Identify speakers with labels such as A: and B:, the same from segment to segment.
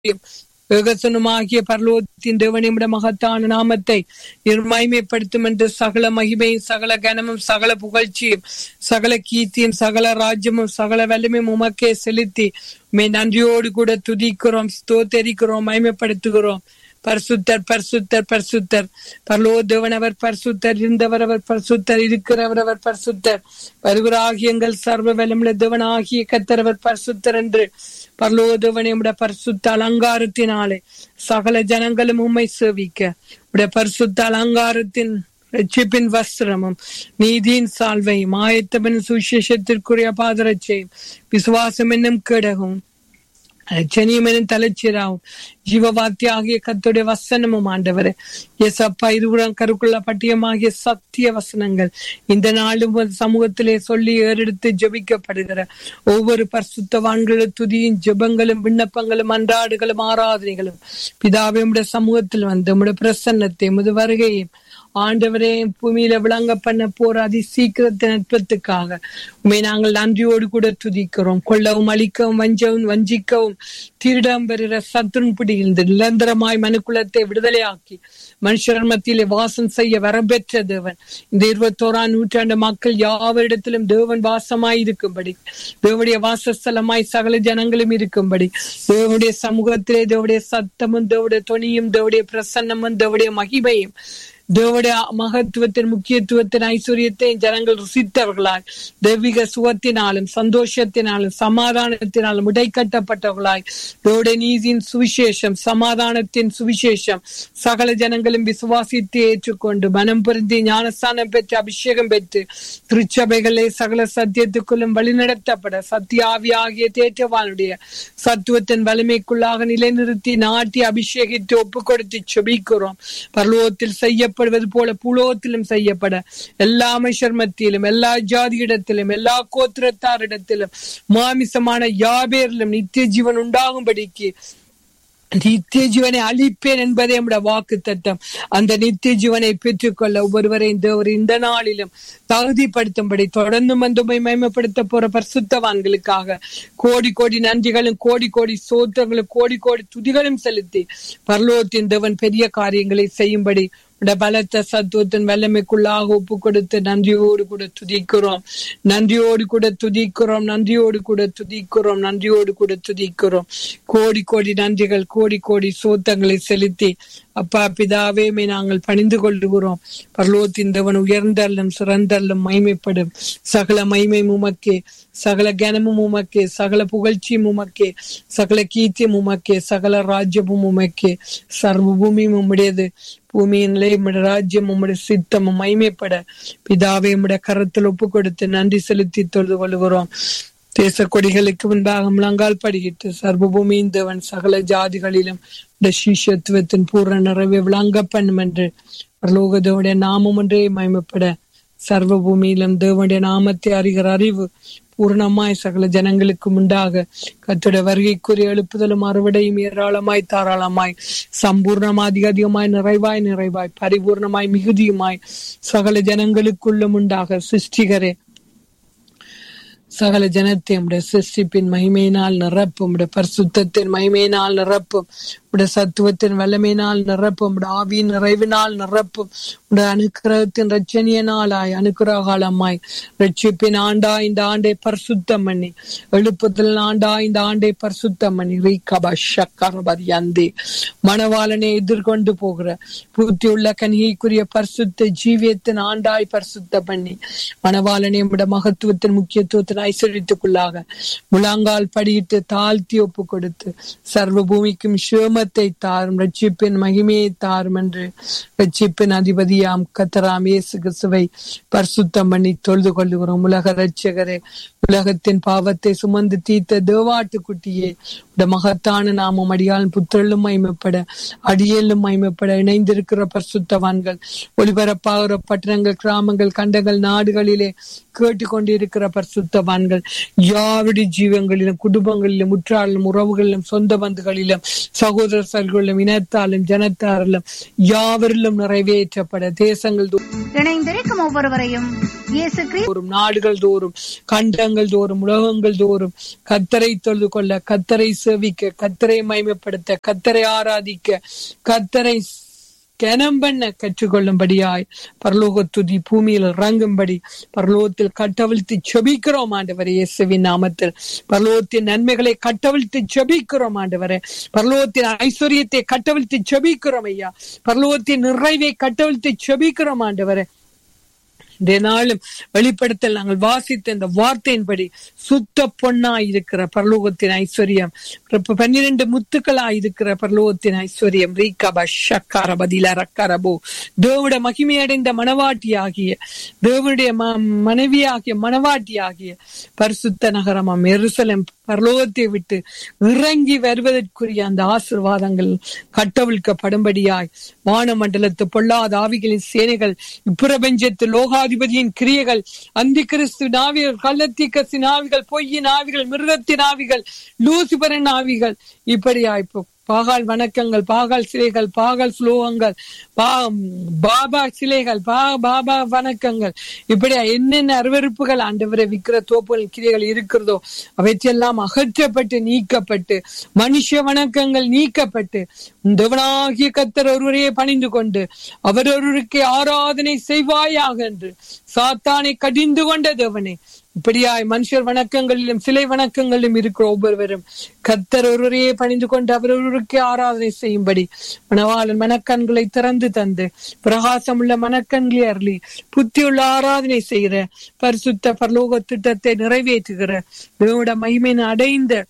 A: ஏகசனமாகிய பரலோகத்தின் தேவனிமிட மகத்தான நாமத்தை நிர்மயமைப்படுத்தும் என்று சகல மகிமையும் சகல கனமும் சகல புகழ்ச்சியும் சகல கீர்த்தியும் சகல ராஜ்யமும் சகல வலிமையும் உமக்கே செலுத்தி உம்மை நன்றியோடு கூட துதிக்கிறோம் ஸ்தோத்தரிக்கிறோம் மகிமைப்படுத்துகிறோம் பரிசுத்தர் பரிசுத்தர் பரிசுத்தர் பரலோ தேவன் அவர் பரிசுத்தர் இருந்தவர் அவர் பரிசுத்தர் இருக்கிறவர் அவர் பரிசுத்தர் வருகிறாகிய எங்கள் சர்வ வலமுள்ள தேவன் ஆகிய கத்தரவர் பரிசுத்தர் என்று பரலோ தேவனை உடைய பரிசுத்த அலங்காரத்தினாலே சகல ஜனங்களும் உம்மை சேவிக்க உடைய பரிசுத்த அலங்காரத்தின் ரட்சிப்பின் வஸ்திரமும் நீதியின் சால்வையும் ஆயத்தவன் சுவிசேஷத்திற்குரிய பாதரட்சையும் விசுவாசம் என்னும் கேடகும் ரட்சணியம் எனும் தலைச்சீராவும் ஜீவவாத்தி ஆகிய கத்துடைய வசனமும் ஆண்டவரே எசப்பா இருபுறம் கருக்குள்ள பட்டியமாகிய சத்திய வசனங்கள் இந்த நாளும் சமூகத்திலே சொல்லி ஏறெடுத்து ஜெபிக்கப்படுகிற ஒவ்வொரு பரிசுத்தவான்களும் துதியும் ஜெபங்களும் விண்ணப்பங்களும் அன்றாடுகளும் ஆராதனைகளும் பிதாவே உடைய சமூகத்தில் வந்து உடைய பிரசன்னத்தை முது வருகையும் ஆண்டவரே பூமியில விளங்க பண்ண போற அதி சீக்கிரத்தின் நட்பத்துக்காக உண்மை நாங்கள் நன்றியோடு கூட துதிக்கிறோம் கொள்ளவும் அழிக்கவும் வஞ்சவும் வஞ்சிக்கவும் திருடம் பெறுகிற சத்துருன் பிடியிருந்து நிரந்தரமாய் மனுக்குலத்தை விடுதலையாக்கி மனுஷர் மத்தியிலே வாசம் செய்ய வரம்பெற்ற தேவன் இந்த இருபத்தோராம் நூற்றாண்டு மக்கள் யாவரிடத்திலும் தேவன் வாசமாய் இருக்கும்படி தேவனுடைய வாசஸ்தலமாய் சகல ஜனங்களும் இருக்கும்படி தேவனுடைய சமூகத்திலே தேவடைய சத்தமும் தேவடைய துணியும் தேவடைய பிரசன்னமும் தேவடைய மகிமையும் தேவடைய மகத்துவத்தின் முக்கியத்துவத்தின் ஐஸ்வர்யத்தை ஜனங்கள் ருசித்தவர்களாய் தெய்வீக சுகத்தினாலும் சந்தோஷத்தினாலும் சமாதானத்தினாலும் இடைக்கட்டப்பட்டவர்களாய் தேவடைய நீதியின் சுவிசேஷம் சமாதானத்தின் சுவிசேஷம் சகல ஜனங்களும் விசுவாசித்து ஏற்றுக்கொண்டு மனம் பொருந்தி ஞானஸ்தானம் பெற்று அபிஷேகம் பெற்று திருச்சபைகளே சகல சத்தியத்துக்குள்ளும் வழிநடத்தப்பட சத்தியாவி ஆகிய தேற்றவானுடைய சத்துவத்தின் வலிமைக்குள்ளாக நிலைநிறுத்தி நாட்டி அபிஷேகித்து ஒப்பு கொடுத்து செபிக்கிறோம் பரலோகத்தில் செய்யப்படுவது போல புலோகத்திலும் செய்யப்பட எல்லா அமைச்சர் மத்தியிலும் எல்லா ஜாதியிடத்திலும் எல்லா கோத்திரத்தாரிடத்திலும் மாமிசமான யாபேரிலும் நித்திய ஜீவன் உண்டாகும்படிக்கு நித்திய ஜீவனை அழிப்பேன் என்பதே நம்முடைய வாக்கு தத்தம் அந்த நித்திய ஜீவனை பெற்றுக்கொள்ள ஒவ்வொருவரையும் தேவர் இந்த நாளிலும் தகுதிப்படுத்தும்படி தொடர்ந்து மந்துமை மயமப்படுத்த போற பரிசுத்தவான்களுக்காக கோடி கோடி நன்றிகளும் கோடி கோடி சோத்திரங்களும் கோடி கோடி துதிகளும் செலுத்தி பரலோகத்தின் தேவன் பெரிய காரியங்களை செய்யும்படி பலத்த சத்துவத்தின் வல்லமைக்குள்ளாக ஒப்பு கொடுத்து நன்றியோடு கூட துதிக்கிறோம் நன்றியோடு கூட துதிக்கிறோம் நன்றியோடு கூட துதிக்கிறோம் நன்றியோடு கூட துதிக்கிறோம் கோடி கோடி நன்றிகள் கோடி கோடி சோத்தங்களை செலுத்தி அப்பா பிதாவே நாங்கள் பணிந்து கொள்ளுகிறோம் பரலோத்தின் தேவன் உயர்ந்தல்லும் சிறந்தல்லும் மைமைப்படும் சகல மைமை உமக்கே சகல கனமும் உமக்கே சகல புகழ்ச்சியும் உமக்கே சகல கீர்த்தியும் உமக்கே சகல ராஜ்யமும் உமக்கே சர்வ பூமியும் உம்முடையது பூமியினிலே உம்முடைய ராஜ்யம் உம்முடைய சித்தமும் மைமைப்பட பிதாவே உம்முடைய கரத்தில் ஒப்பு கொடுத்து நன்றி செலுத்தி தொழுது கொள்கிறோம் தேச கொடிகளுக்கு முன்பாக முழங்கால் படிக்கிட்டு சர்வபூமியின் தேவன் சகல ஜாதிகளிலும் சீஷத்துவத்தின் பூர்ண நிறைவை விளங்க பண்ணும் என்று பரலோகதோடைய நாமம் ஒன்றே மயமப்பட சர்வ பூமியிலும் தேவனுடைய நாமத்தை அறிகிற அறிவு பூர்ணமாய் சகல ஜனங்களுக்கு உண்டாக கத்துடைய வருகைக்குரிய எழுப்புதலும் அறுவடையும் ஏராளமாய் தாராளமாய் சம்பூர்ணமாதி அதிகமாய் நிறைவாய் நிறைவாய் பரிபூர்ணமாய் மிகுதியுமாய் சகல ஜனங்களுக்குள்ளும் உண்டாக சிருஷ்டிகரே சகல ஜனத்தை உடைய சிருஷ்டிப்பின் மகிமையினால் நிரப்பும் உடைய பரிசுத்தத்தின் மகிமையினால் நிரப்பும் உடைய சத்துவத்தின் வல்லமையினால் நிரப்பும் உடைய ஆவியின் நிறைவினால் நிரப்பும் உடைய அனுக்கிரகத்தின் ரச்சனிய நாளாய் அனுக்கிரகாலமாய் ரட்சிப்பின் ஆண்டா இந்த ஆண்டை பரிசுத்தம் பண்ணி எழுப்புதல் ஆண்டா இந்த ஆண்டை பரிசுத்தம் பண்ணி ரீகபா ஷக்கரபதி அந்தே மணவாளனை எதிர்கொண்டு போகிற பூர்த்தியுள்ள கனிகைக்குரிய பரிசுத்த ஜீவியத்தின் ஆண்டாய் பரிசுத்த பண்ணி மணவாளனை உடைய மகத்துவத்தின் முக்கியத்துவத்தின் ஐஸ்வர்யத்துக்குள்ளாக முழங்கால் படியிட்டு தாழ்த்தி ஒப்பு கொடுத்து சர்வ பூமிக்கும் சிவமத்தை தாரும் ரட்சிப்பின் மகிமையை தாரும் என்று ரட்சிப்பின் அதிபதியாம் கத்தராம் இயேசு கிறிஸ்துவை பரிசுத்தம் பண்ணி தொழுது கொள்ளுகிறோம் உலக ரட்சகரே உலகத்தின் பாவத்தை சுமந்து தீர்த்த தேவாட்டு குட்டியே இந்த மகத்தான நாமம் அடியால் புத்தழும் மைமைப்பட அடியேலும் மைமைப்பட இணைந்திருக்கிற பரிசுத்தவான்கள் ஒளிபரப்பாகிற பட்டணங்கள் கிராமங்கள் கண்டங்கள் நாடுகளிலே கேட்டுக்கொண்டிருக்கிற பரிசுத்தவான்கள் யாருடைய ஜீவங்களிலும் குடும்பங்களிலும் முற்றாளிலும் உறவுகளிலும் சொந்த பந்துகளிலும் சகோதர சல்களிலும் இனத்தாலும் ஜனத்தாரிலும் யாவரிலும் நிறைவேற்றப்பட தேசங்கள்
B: இணைந்திருக்கும் ஒவ்வொருவரையும் இயேசு கிறிஸ்து
A: தோறும் நாடுகள் தோறும் கண்டங்கள் தோறும் உலகங்கள் தோறும் கத்தரை தொழுது கொள்ள கத்தரை சேவிக்க கத்தரை மகிமைப்படுத்த கத்தரை ஆராதிக்க கத்தரை கனம் பண்ண கற்றுக்கொள்ளும்படியாய் பரலோக துதி பூமியில் இறங்கும்படி பரலோகத்தில் கட்டவிழ்த்து செபிக்கிறோம் ஆண்டவரே இயேசுவின் நாமத்தில் பரலோகத்தின் நன்மைகளை கட்டவிழ்த்து செபிக்கிறோம் ஆண்டவரே பரலோகத்தின் ஐஸ்வர்யத்தை கட்டவிழ்த்து செபிக்கிறோம் ஐயா பரலோகத்தின் நிறைவை கட்டவிழ்த்து செபிக்கிறோம் ஆண்டவரே இந்த நாளும் வெளிப்படுத்தல் நாங்கள் வாசித்த இந்த வார்த்தையின்படி சுத்த பொன்னாய் இருக்கிற பரலோகத்தின் ஐஸ்வர்யம் இப்ப பன்னிரண்டு முத்துக்களாய் இருக்கிற பரலோகத்தின் ஐஸ்வர்யம் ரீகப ஷக்கார பதில ரக்கரபோ தேவட மகிமையடைந்த மனவாட்டி ஆகிய தேவனுடைய ம- மனைவியாகிய மனவாட்டி ஆகிய பரிசுத்த நகரமாம் எருசலேம் பரலோகத்தை விட்டு இறங்கி வருவதற்குரிய அந்த ஆசிர்வாதங்கள் கட்டவிழ்க்கப்படும்படியாய் வானமண்டலத்து பொல்லாத ஆவிகளின் சேனைகள் இப்பிரபஞ்சத்து லோகாதிபதியின் கிரியைகள் அந்தி கிறிஸ்து நாவிகள் கள்ளத்திக்கசின் ஆவிகள் பொய்யின் ஆவிகள் மிருகத்தின் ஆவிகள் லூசிபரன் ஆவிகள் இப்படியாய் இப்போ பாகால் வணக்கங்கள் பாகால் சிலைகள் பாகால் ஸ்லோகங்கள் பா பாபா சிலைகள் பா பாபா வணக்கங்கள் இப்படியா என்னென்ன அருவருப்புகள் ஆண்டவரை விக்கிர தோப்புகள் கிரைகள் இருக்கிறதோ அவற்றையெல்லாம் அகற்றப்பட்டு நீக்கப்பட்டு மனுஷ வணக்கங்கள் நீக்கப்பட்டு தேவனாகிய கத்தர் ஒருவரையே பணிந்து கொண்டு அவர் ஒருவருக்கே ஆராதனை செய்வாயாக என்று சாத்தானை கடிந்து கொண்ட தேவனே இப்படியாய் மனுஷர் வணக்கங்களிலும் சிலை வணக்கங்களிலும் இருக்கிற ஒவ்வொருவரும் கத்தர் ஒருவரையே பணிந்து கொண்டு அவர் ஒருவருக்கே ஆராதனை செய்யும்படி மணவாளன் மனக்கண்களை திறந்து தந்து பிரகாசமுள்ள மனக்கண்களை அருளி புத்தியுள்ள ஆராதனை செய்கிற பரிசுத்த பரலோக திட்டத்தை நிறைவேற்றுகிற தேவனுடைய மகிமையின் அடைந்த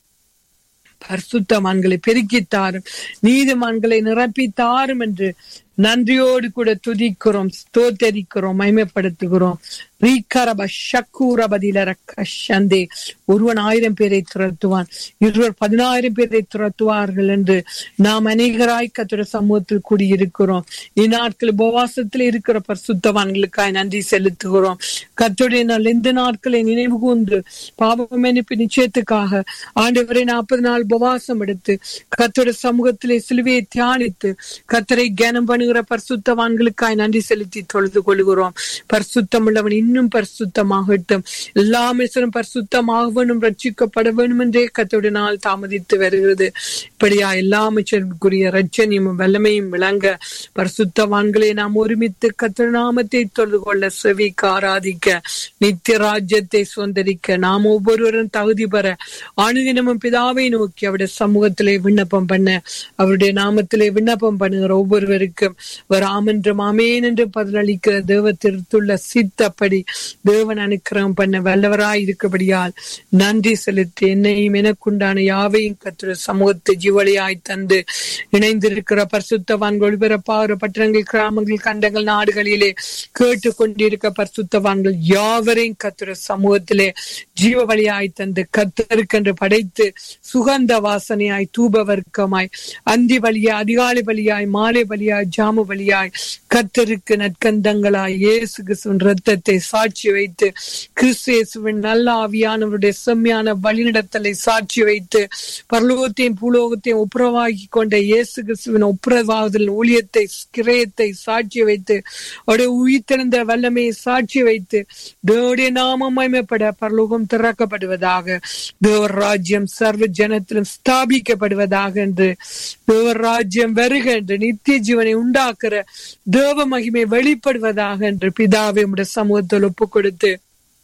A: பரிசுத்தமான்களை பெருக்கித்தாரும் நீதிமான்களை நிரப்பி தாரும் என்று நன்றியோடு கூட துதிக்கிறோம் ஸ்தோத்தரிக்கிறோம் மகிமைப்படுத்துகிறோம் ரீகரப ஷக்கூரபதில ரக்கஷந்தே ஒருவன் ஆயிரம் பேரை துரத்துவான் இருவர் பதினாயிரம் பேரை துரத்துவார்கள் என்று நாம் அநேகராய் கத்துடைய சமூகத்தில் கூடியிருக்கிறோம் இந்நாட்கள் உபவாசத்தில் இருக்கிற பரிசுத்தவான்களுக்காய் நன்றி செலுத்துகிறோம் கத்துடைய நாள் இந்த நாட்களை நினைவு கூர்ந்து பாவம் மன்னிப்பு நிச்சயத்துக்காக ஆண்டவரை நாற்பது நாள் உபவாசம் எடுத்து கத்தோட சமூகத்திலே சிலுவையை தியானித்து கத்தரை கனம் பண்ணுகிற பரிசுத்தவான்களுக்காய் நன்றி செலுத்தி தொழுது கொள்கிறோம் பரிசுத்தம் உள்ளவன் இன்னும் பரிசுத்தமாகட்டும் எல்லா மனுஷனும் பரிசுத்தமாக வேணும் ரட்சிக்கப்பட வேணும் என்றே கத்தோட நாள் தாமதித்து வருகிறது இப்படியா எல்லா அமைச்சருக்குரிய ரட்சணியும் வல்லமையும் விளங்க பரிசுத்தவான்களை நாம் ஒருமித்து கத்தோட நாமத்தை தொழுது கொள்ள செவிக்கு ஆராதிக்க நித்திய ராஜ்யத்தை சுதந்திரிக்க நாம் ஒவ்வொருவரும் தகுதி பெற அணுதினமும் பிதாவை நோக்கி அவருடைய சமூகத்திலே விண்ணப்பம் பண்ண அவருடைய நாமத்திலே விண்ணப்பம் பண்ணுகிற ஒவ்வொருவருக்கும் ஒரு ஆமென்றும் ஆமேன் என்று பதிலளிக்கிற தேவ திருத்துள்ள சித்தப்படி தேவன் அனுக்கிரகம் பண்ண வல்லவராய் இருக்கபடியால் நன்றி செலுத்தி என்னையும் எனக்குண்டான யாவையும் கத்துற சமூகத்தை ஜீவலியாய் தந்து இணைந்திருக்கிற பரிசுத்தவான்கள் ஒளிபரப்பாகிற பட்டணங்கள் கிராமங்கள் கண்டங்கள் நாடுகளிலே கேட்டு கொண்டிருக்க பரிசுத்தவான்கள் யாவரையும் கத்துற சமூகத்திலே ஜீவ வழியாய் தந்து கத்தருக்கென்று படைத்து சுகந்த வாசனையாய் தூப வர்க்கமாய் அந்தி வழியாய் அதிகாலை வழியாய் மாலை வழியாய் ஜாமு வழியாய் கத்தருக்கு நற்கந்தங்களாய் இயேசு கிறிஸ்துவின் ரத்தத்தை சாட்சி வைத்து கிறிஸ்து இயேசுவின் நல்ல ஆவியானவருடைய செம்மையான வழிநடத்தலை சாட்சி வைத்து பரலோகத்தையும் பூலோகத்தையும் ஒப்புரவாக்கி கொண்ட இயேசு கிறிஸ்துவின் ஒப்புரவாதல் ஊழியத்தை கிரயத்தை சாட்சி வைத்து அவருடைய உயிர்த்தெழுந்த வல்லமையை சாட்சி வைத்து தேவடைய நாமம் மகிமைப்பட பரலோகம் திறக்கப்படுவதாக தேவர் ராஜ்யம் சர்வ ஜனத்திலும் ஸ்தாபிக்கப்படுவதாக என்று தேவர் ராஜ்யம் வருக என்று நித்திய ஜீவனை உண்டாக்குற தேவ மகிமை வெளிப்படுவதாக என்று பிதாவை உடைய சமூகத்தில் ஒப்பு கொடுத்து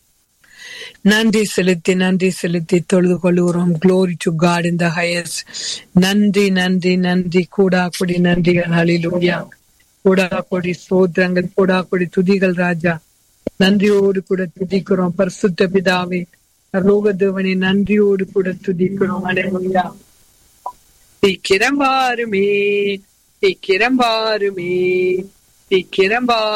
A: நன்றி செலுத்தி நன்றி செலுத்தி தொழுது கொள்கிறோம் glory to God in the highest நன்றி நன்றி நன்றி கூடா கொடி நன்றிகள் ஹalleluya கூடா கொடி சோத்திரங்கள் கூடா கொடி துதிகள் ராஜா நன்றியோடு கூட துதிக்கிறோம் பரிசுத்த பிதாவே ரோக தேவனை நன்றியோடு கூட துதிக்கிறோம் அலையா சீக்கிரம் வாருமே சீக்கிரம் வாருமே சீக்கிரம் வா